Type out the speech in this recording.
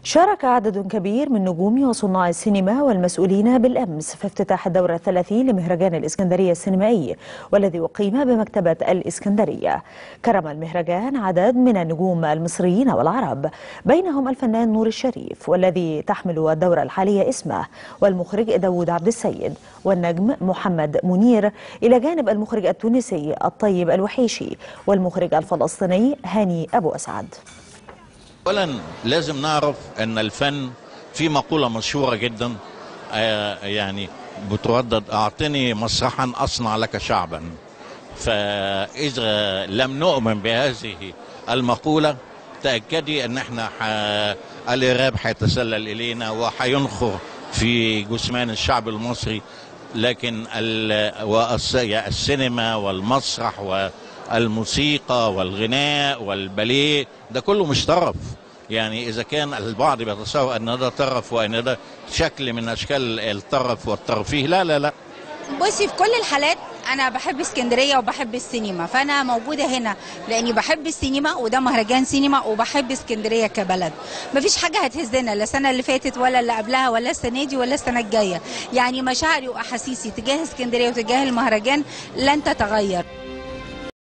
شارك عدد كبير من نجوم وصناع السينما والمسؤولين بالأمس في افتتاح الدورة الثلاثين لمهرجان الإسكندرية السينمائي والذي أقيم بمكتبة الإسكندرية كرم المهرجان عدد من النجوم المصريين والعرب بينهم الفنان نور الشريف والذي تحمل الدورة الحالية اسمه والمخرج داود عبد السيد والنجم محمد منير إلى جانب المخرج التونسي الطيب الوحيشي والمخرج الفلسطيني هاني أبو أسعد اولا لازم نعرف ان الفن في مقوله مشهوره جدا آه يعني بتردد اعطني مسرحا اصنع لك شعبا فاذا لم نؤمن بهذه المقوله تاكدي ان احنا ح... الارهاب هيتسلل الينا وهينخر في جثمان الشعب المصري لكن ال... والس... السينما والمسرح و... الموسيقى والغناء والباليه ده كله مش طرف يعني اذا كان البعض بيتصور ان ده طرف وان ده شكل من اشكال الطرف والترفيه لا لا لا بصي في كل الحالات انا بحب اسكندريه وبحب السينما فانا موجوده هنا لاني بحب السينما وده مهرجان سينما وبحب اسكندريه كبلد مفيش حاجه هتهزنا لا السنه اللي فاتت ولا اللي قبلها ولا السنه دي ولا السنه الجايه يعني مشاعري واحاسيسي تجاه اسكندريه وتجاه المهرجان لن تتغير